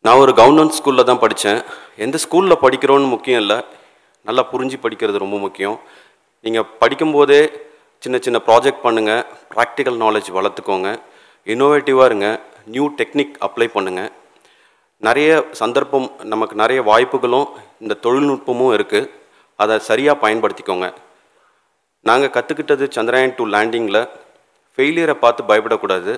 நான் ஒரு கவர்மெண்ட் ஸ்கூலில் தான் படித்தேன் எந்த ஸ்கூலில் படிக்கிறோன்னு முக்கியம் இல்லை நல்லா புரிஞ்சு படிக்கிறது ரொம்ப முக்கியம் நீங்கள் படிக்கும்போதே சின்ன சின்ன ப்ராஜெக்ட் பண்ணுங்கள் ப்ராக்டிக்கல் நாலேஜ் வளர்த்துக்கோங்க இன்னோவேட்டிவாக இருங்க நியூ டெக்னிக் அப்ளை பண்ணுங்கள் நிறைய சந்தர்ப்பம் நமக்கு நிறைய வாய்ப்புகளும் இந்த தொழில்நுட்பமும் இருக்குது அதை சரியாக பயன்படுத்திக்கோங்க நாங்கள் கற்றுக்கிட்டது சந்திராயன் டூ லேண்டிங்கில் ஃபெயிலியரை பார்த்து பயப்படக்கூடாது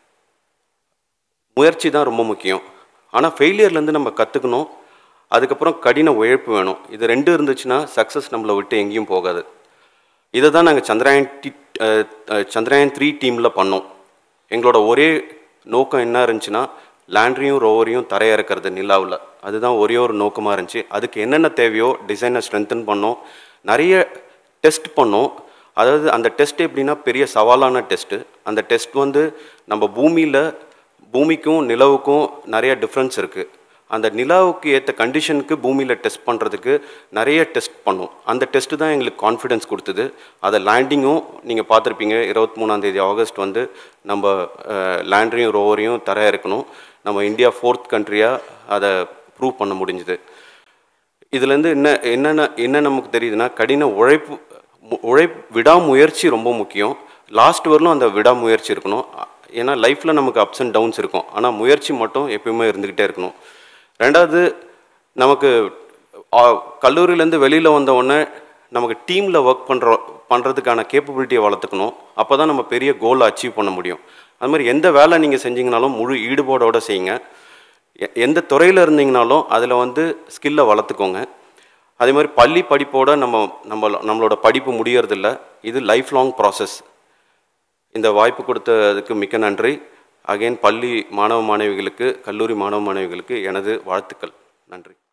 முயற்சி தான் ரொம்ப முக்கியம் ஆனால் ஃபெயிலியர்லேருந்து நம்ம கற்றுக்கணும் அதுக்கப்புறம் கடின உழைப்பு வேணும் இது ரெண்டும் இருந்துச்சுன்னா சக்ஸஸ் நம்மளை விட்டு எங்கேயும் போகாது இதை தான் நாங்கள் சந்திராயன் டி அஹ், அஹ், சந்திராயன் த்ரீ டீமில் பண்ணோம் எங்களோட ஒரே நோக்கம் என்ன இருந்துச்சுன்னா லேண்ட்ரியும் ரோவரையும் தரையிறக்கிறது நிலாவில் அதுதான் ஒரே ஒரு நோக்கமாக இருந்துச்சு அதுக்கு என்னென்ன தேவையோ டிசைனை ஸ்ட்ரென்தன் பண்ணோம் நிறைய டெஸ்ட் பண்ணோம் அதாவது அந்த டெஸ்ட் எப்படின்னா பெரிய சவாலான டெஸ்ட்டு அந்த டெஸ்ட் வந்து நம்ம பூமியில் பூமிக்கும் நிலவுக்கும் நிறைய டிஃப்ரென்ஸ் இருக்குது அந்த நிலாவுக்கு ஏற்ற கண்டிஷனுக்கு பூமியில் டெஸ்ட் பண்ணுறதுக்கு நிறைய டெஸ்ட் பண்ணோம் அந்த டெஸ்ட்டு தான் எங்களுக்கு கான்ஃபிடென்ஸ் கொடுத்தது அதை லேண்டிங்கும் நீங்கள் பார்த்துருப்பீங்க இருபத்தி மூணாந்தேதி ஆகஸ்ட் வந்து நம்ம லேண்டரையும் ரோவரையும் தர இருக்கணும் நம்ம இந்தியா ஃபோர்த் கண்ட்ரியாக அதை ப்ரூவ் பண்ண முடிஞ்சுது இதுலேருந்து என்ன என்னென்ன என்ன நமக்கு தெரியுதுன்னா கடின உழைப்பு மு- உழைப் விடாமுயற்சி ரொம்ப முக்கியம் லாஸ்ட் வரலும் அந்த விடாமுயற்சி இருக்கணும் அ- ஏன்னா லைஃப்பில் நமக்கு அப்ஸ் அண்ட் டவுன்ஸ் இருக்கும் ஆனால் முயற்சி மட்டும் எப்பயுமே இருந்துக்கிட்டே இருக்கணும் ரெண்டாவது நமக்கு கல்லூரியிலேருந்து வெளியில் வந்த உடனே நமக்கு டீமில் ஒர்க் பண்ணுற பண்ணுறதுக்கான கேப்பபிலிட்டியை வளர்த்துக்கணும் அப்போ தான் நம்ம பெரிய கோலை அச்சீவ் பண்ண முடியும் அது மாதிரி எந்த வேலை நீங்கள் செஞ்சீங்கனாலும் முழு ஈடுபாடோட செய்யுங்க எ- எந்த துறையில் இருந்தீங்கனாலும் அதில் வந்து ஸ்கில்லை வளர்த்துக்கோங்க அதே மாதிரி பள்ளி படிப்போட நம்ம நம்ம நம்மளோட படிப்பு முடியறதில்ல இது லைஃப் லாங் ப்ராசஸ் இந்த வாய்ப்பு கொடுத்ததுக்கு மிக்க நன்றி அகைன் பள்ளி மாணவ மாணவிகளுக்கு கல்லூரி மாணவ மாணவிகளுக்கு எனது வாழ்த்துக்கள் நன்றி